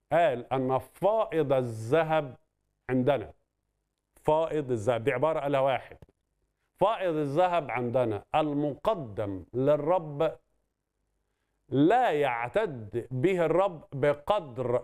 قال ان فائض الذهب عندنا فائض الذهب دي عباره قالها واحد فائض الذهب عندنا المقدم للرب لا يعتد به الرب بقدر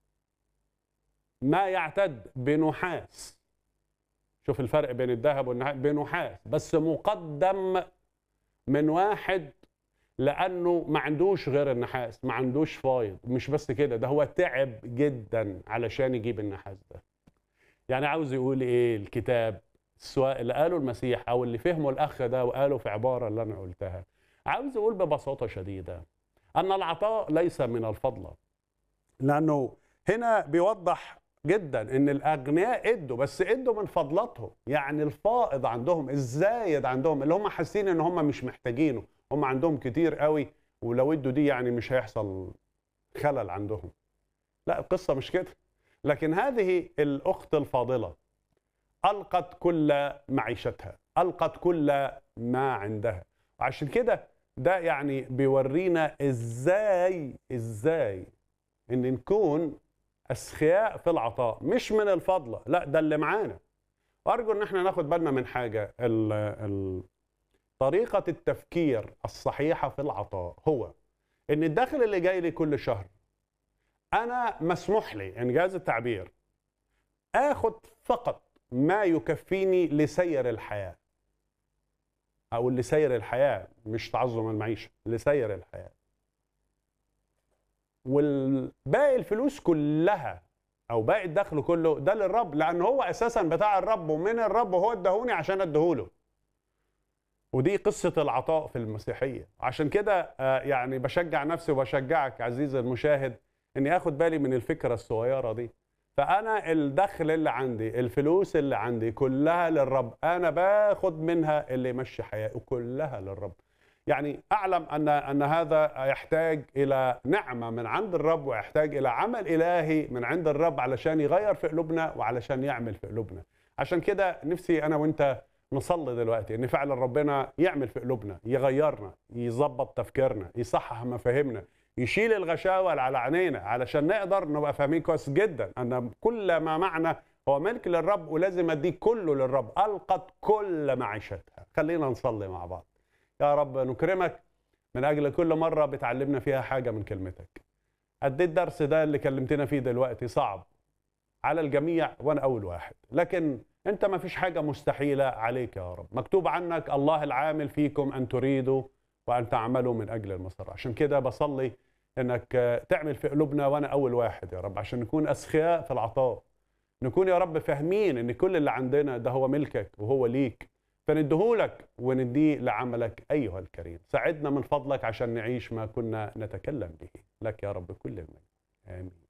ما يعتد بنحاس شوف الفرق بين الذهب والنحاس بنحاس بس مقدم من واحد لانه ما عندوش غير النحاس ما عندوش فايض مش بس كده ده هو تعب جدا علشان يجيب النحاس ده يعني عاوز يقول ايه الكتاب سواء اللي قاله المسيح او اللي فهمه الاخ ده وقاله في عباره اللي انا قلتها عاوز يقول ببساطه شديده ان العطاء ليس من الفضله لانه هنا بيوضح جدا ان الاغنياء ادوا بس ادوا من فضلاتهم يعني الفائض عندهم الزايد عندهم اللي هم حاسين ان هم مش محتاجينه هم عندهم كتير قوي ولو ادوا دي يعني مش هيحصل خلل عندهم لا القصه مش كده لكن هذه الاخت الفاضله القت كل معيشتها القت كل ما عندها وعشان كده ده يعني بيورينا ازاي ازاي ان نكون اسخياء في العطاء مش من الفضله لا ده اللي معانا وارجو ان احنا ناخد بالنا من حاجه ال ال طريقه التفكير الصحيحه في العطاء هو ان الدخل اللي جاي لي كل شهر انا مسموح لي انجاز التعبير اخد فقط ما يكفيني لسير الحياه او لسير الحياه مش تعظم المعيشه لسير الحياه والباقي الفلوس كلها او باقي الدخل كله ده للرب لان هو اساسا بتاع الرب ومن الرب وهو اداهوني عشان اديهوله ودي قصة العطاء في المسيحية عشان كده يعني بشجع نفسي وبشجعك عزيزي المشاهد اني اخد بالي من الفكرة الصغيرة دي فانا الدخل اللي عندي الفلوس اللي عندي كلها للرب انا باخد منها اللي يمشي حياتي كلها للرب يعني اعلم ان ان هذا يحتاج الى نعمه من عند الرب ويحتاج الى عمل الهي من عند الرب علشان يغير في قلوبنا وعلشان يعمل في قلوبنا عشان كده نفسي انا وانت نصلي دلوقتي ان فعلا ربنا يعمل في قلوبنا يغيرنا يظبط تفكيرنا يصحح مفاهيمنا يشيل الغشاوه اللي على عينينا علشان نقدر نبقى فاهمين كويس جدا ان كل ما معنا هو ملك للرب ولازم اديه كله للرب القت كل معيشتها خلينا نصلي مع بعض يا رب نكرمك من اجل كل مره بتعلمنا فيها حاجه من كلمتك قد الدرس ده اللي كلمتنا فيه دلوقتي صعب على الجميع وانا اول واحد لكن انت ما فيش حاجه مستحيله عليك يا رب مكتوب عنك الله العامل فيكم ان تريدوا وان تعملوا من اجل المسار عشان كده بصلي انك تعمل في قلوبنا وانا اول واحد يا رب عشان نكون اسخياء في العطاء نكون يا رب فاهمين ان كل اللي عندنا ده هو ملكك وهو ليك فندهولك ونديه لعملك ايها الكريم ساعدنا من فضلك عشان نعيش ما كنا نتكلم به لك يا رب كل المجد امين